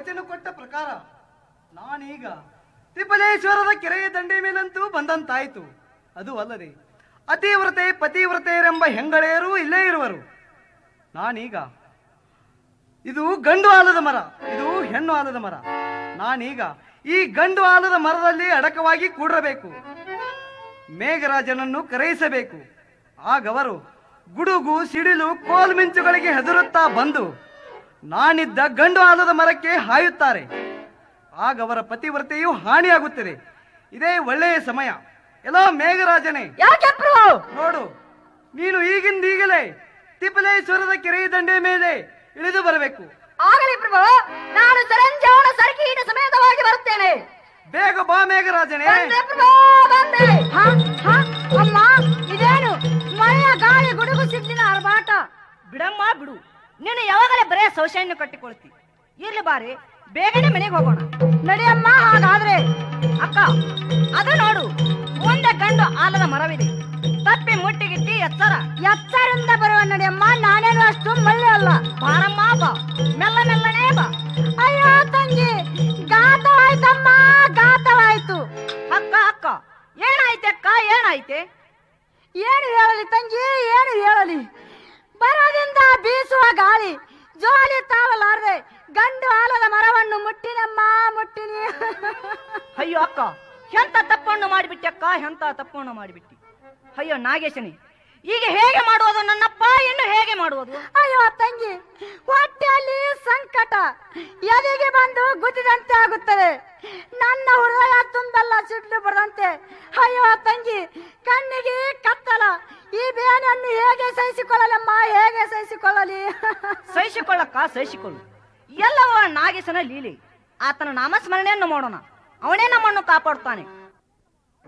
ವಚನ ಕೊಟ್ಟ ಪ್ರಕಾರ ನಾನೀಗ ತ್ರಿಪಲೇಶ್ವರದ ಕೆರೆಯ ದಂಡೆ ಮೇಲಂತೂ ಬಂದಂತಾಯಿತು ಅದು ಅಲ್ಲದೆ ಅತಿವ್ರತೆ ಪತಿವ್ರತೆಯರೆಂಬ ಹೆಂಗಳೆಯರೂ ಇಲ್ಲೇ ಇರುವರು ನಾನೀಗ ಇದು ಗಂಡು ಆಲದ ಮರ ಇದು ಹೆಣ್ಣು ಆಲದ ಮರ ನಾನೀಗ ಈ ಗಂಡು ಆಲದ ಮರದಲ್ಲಿ ಅಡಕವಾಗಿ ಕೂಡಬೇಕು ಮೇಘರಾಜನನ್ನು ಕರೆಯಿಸಬೇಕು ಆಗವರು ಗುಡುಗು ಸಿಡಿಲು ಕೋಲ್ಮಿಂಚುಗಳಿಗೆ ಹೆದರುತ್ತಾ ಬಂದು ನಾನಿದ್ದ ಗಂಡು ಆಲದ ಮರಕ್ಕೆ ಹಾಯುತ್ತಾರೆ ಆಗ ಅವರ ಪತಿವ್ರತೆಯು ಹಾನಿಯಾಗುತ್ತದೆ ಇದೇ ಒಳ್ಳೆಯ ಸಮಯ ಎಲ್ಲೋ ಮೇಘರಾಜನೇ ಯಾಕೆ ಪ್ರಭು ನೋಡು ನೀನು ಈಗಿಂದೀಗಲೇ ತಿಪ್ಪಲೇಶ್ವರದ ಕೆರೆಯ ದಂಡೆ ಮೇಲೆ ಇಳಿದು ಬರಬೇಕು ಆಗಲಿ ಪ್ರಭು ನಾನು ಸರಂಜಾವಣ ಸರಕೀಟ ಸಮೇತವಾಗಿ ಬರುತ್ತೇನೆ ಬೇಗ ಬಾ ಮೇಘರಾಜನೇ ಬಂದೆ ಪ್ರಭು ಬಂದೆ ಹ, ಹ, ಅಮ್ಮ ಇದೇನು ಮಳೆಯ ಗಾಳಿ ಗುಡುಗು ಸಿಡ್ಲಿನ ಅರಬಾಟ ಬಿಡಮ್ಮ ಬಿಡು ನೀನು ಯಾವಾಗಲೇ ಬರೇ ಶೌಚಾಲಯ ಕಟ್ಟಿಕೊಳ್ತಿ ಇರ್ಲಿ ಬಾರಿ ಬೇಗನೆ ಮನೆಗೆ ಹೋಗೋಣ ನಡಿಯಮ್ಮ ಹಾಗಾದ್ರೆ ಅಕ್ಕ ಅದು ನೋಡು ಮುಂದೆ ಗಂಡು ಆಲದ ಮರವಿದೆ ತಪ್ಪಿ ಮುಟ್ಟಿಗಿಟ್ಟಿ ಎತ್ತರ ಎತ್ತರಿಂದ ಬರುವ ನಡಿಯಮ್ಮ ನಾನೇನು ಅಷ್ಟು ಮಳ್ಳೆ ಅಲ್ಲ ಬಾರಮ್ಮ ಬಾ ಮೆಲ್ಲ ಮೆಲ್ಲನೇ ಬಾ ಅಯ್ಯೋ ತಂಗಿ ಗಾತವಾಯ್ತಮ್ಮ ಗಾತವಾಯ್ತು ಅಕ್ಕ ಅಕ್ಕ ಏನಾಯ್ತೆ ಅಕ್ಕ ಏನಾಯ್ತೆ ಏನು ಹೇಳಲಿ ತಂಗಿ ಏನು ಹೇಳಲಿ ಬರದಿಂದ ಬೀಸುವ ಗಾಳಿ ಜೋಲಿ ತಾಳಲಾರದೆ ಗಂಡು ಆಲದ ಮರವನ್ನು ಮುಟ್ಟಿನಮ್ಮ ಮುಟ್ಟಿನಿ ಅಯ್ಯೋ ಅಕ್ಕ ಎಂತ ತಪ್ಪನ್ನು ಮಾಡಿಬಿಟ್ಟೆ ಅಕ್ಕ ಎಂತ ತಪ್ಪನ್ನು ಮಾಡಿಬಿಟ್ಟಿ ಅಯ್ಯೋ ನಾಗೇಶನಿ ಈಗ ಹೇಗೆ ಮಾಡುವುದು ನನ್ನಪ್ಪ ಇನ್ನು ಹೇಗೆ ಮಾಡುವುದು ಅಯ್ಯೋ ತಂಗಿ ಹೊಟ್ಟೆಯಲ್ಲಿ ಸಂಕಟ ಎದೆಗೆ ಬಂದು ಗುದ್ದಿದಂತೆ ಆಗುತ್ತದೆ ನನ್ನ ಹೃದಯ ತುಂಬೆಲ್ಲ ಸಿಡ್ಲು ಬರದಂತೆ ಅಯ್ಯೋ ತಂಗಿ ಕಣ್ಣಿಗೆ ಕತ್ತಲ ಈ ಬೇನೆಯನ್ನು ಹೇಗೆ ಸಹಿಸಿಕೊಳ್ಳಲಮ್ಮ ಹೇಗೆ ಸಹಿಸಿಕೊಳ್ಳಲಿ ಸಹಿಸಿಕೊಳ್ಳಕ್ಕ ಸಹಿಸಿಕೊಳ್ಳು ಎಲ್ಲವೂ ನಾಗೇಶನ ಲೀಲೆ ಆತನ ನಾಮಸ್ಮರಣೆಯನ್ನು ಮಾಡೋಣ ಅವನೇ ನಮ್ಮನ್ನು ಕಾಪಾಡುತ್ತಾನೆ